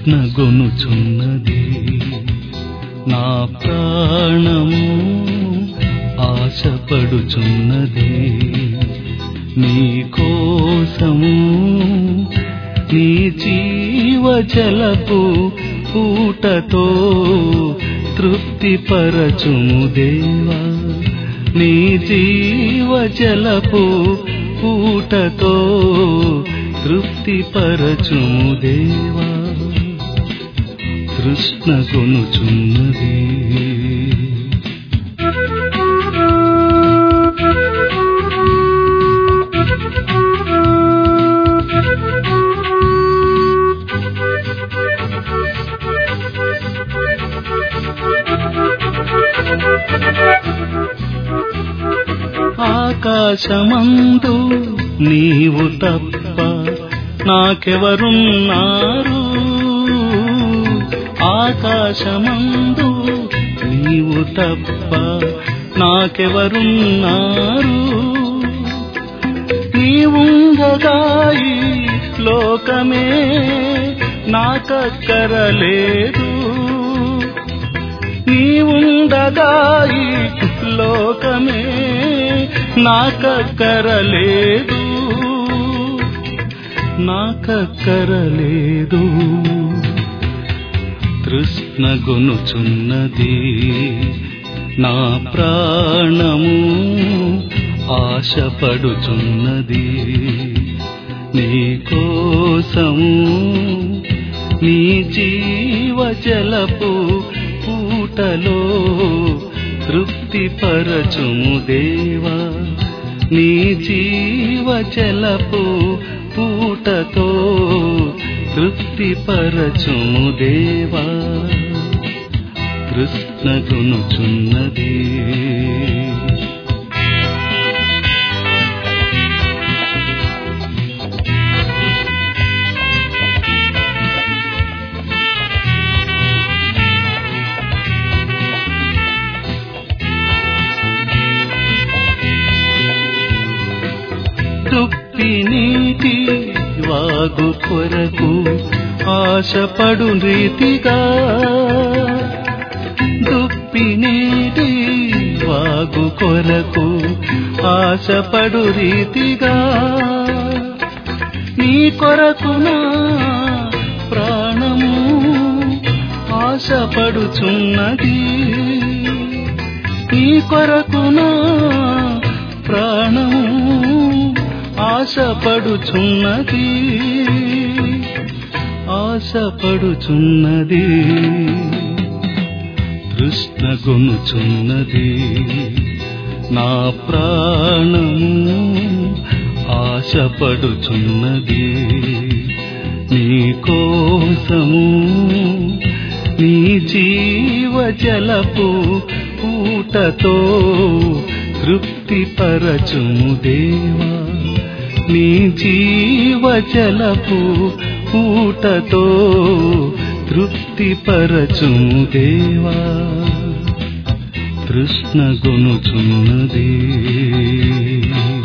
తృష్ణ గొనుచున్నది నా ప్రాణము ఆశపడుచున్నది నీ కోసము నీ జీవజలపు ఊటతో తృప్తిపరచుము దేవా నీ జీవజలపు ఊటతో తృప్తిపరచుము దేవా తృష్ణ కొనుచున్నది ఆకాశమందు నీవు తప్ప నాకెవరున్నారు ఆకాశమందు నీవు తప్ప నాకెవరున్నారు నీవుండగాయి లోకమే నాకక్కరలేదు నీవుండగాయి లోకమే నాకక్కరలేదు నాకక్కరలేదు తృష్ణ గొనుచున్నది నా ప్రాణము ఆశపడుచున్నది నీ కోసము నీ జీవజలపు పూటలో తృప్తిపరచుము దేవా నీ జీవజలపు పూటతో తృప్తిపరచుము దేవా కృష్ణ గునుచున్నది దుప్పి నీటి వాగు కొరకు ఆశపడు రీతిగా దుప్పి నీటి వాగు కొరకు ఆశపడు రీతిగా నీ కొరకు నా ప్రాణము ఆశపడుచున్నది నీ కొరకు నా ప్రాణము ఆశపడుచున్నది ఆశపడుచున్నది తృష్ణ గొనుచున్నది నా ప్రాణము ఆశపడుచున్నది నీ కోసము నీ జీవజలపు ఊటతో తృప్తిపరచుము దేవా నీ జీవజలపు ఊటతో తృప్తిపరచుము దేవా తృష్ణ గొనుచున్నది